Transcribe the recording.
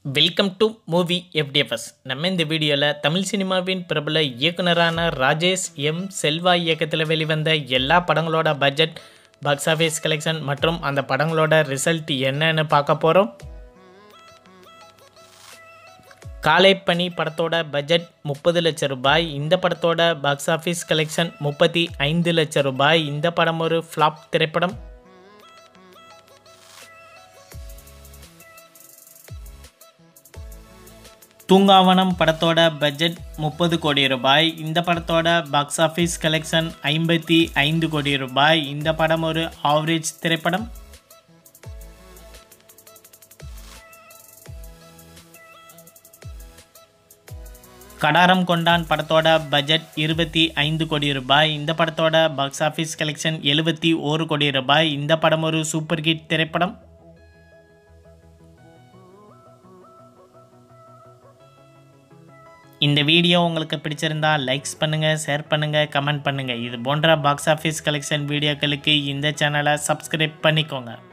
welcome to movie FDFS நம்ம இந்த வீடியோவில் தமிழ் சினிமாவின் பிரபல இயக்குனரான ராஜேஷ் எம் செல்வா இயக்கத்தில் வெளிவந்த எல்லா படங்களோட பட்ஜெட் பாக்ஸ் ஆஃபீஸ் கலெக்ஷன் மற்றும் அந்த படங்களோட ரிசல்ட் என்னன்னு பார்க்க போகிறோம் காலைப்பனி படத்தோட பட்ஜெட் முப்பது லட்சம் ரூபாய் இந்த படத்தோட பாக்ஸ் ஆஃபீஸ் கலெக்ஷன் முப்பத்தி ஐந்து லட்சம் ரூபாய் இந்த படம் ஒரு ஃப்ளாப் திரைப்படம் தூங்காவனம் படத்தோட பட்ஜெட் முப்பது கோடி ரூபாய் இந்த படத்தோட பாக்ஸ் ஆஃபீஸ் கலெக்ஷன் ஐம்பத்தி ஐந்து கோடி ரூபாய் இந்த படம் ஒரு ஆவரேஜ் திரைப்படம் கடாரம் கொண்டான் படத்தோட பட்ஜெட் இருபத்தி ஐந்து கோடி ரூபாய் இந்த படத்தோட பாக்ஸ் ஆஃபீஸ் கலெக்ஷன் எழுபத்தி ஓரு கோடி ரூபாய் இந்த படம் ஒரு சூப்பர் ஹிட் திரைப்படம் இந்த வீடியோ உங்களுக்கு பிடிச்சிருந்தா லைக்ஸ் பண்ணுங்கள் ஷேர் பண்ணுங்கள் கமெண்ட் பண்ணுங்கள் இது போன்ற பாக்ஸ் ஆஃபீஸ் கலெக்ஷன் வீடியோக்களுக்கு இந்த சேனலை சப்ஸ்கிரைப் பண்ணிக்கோங்க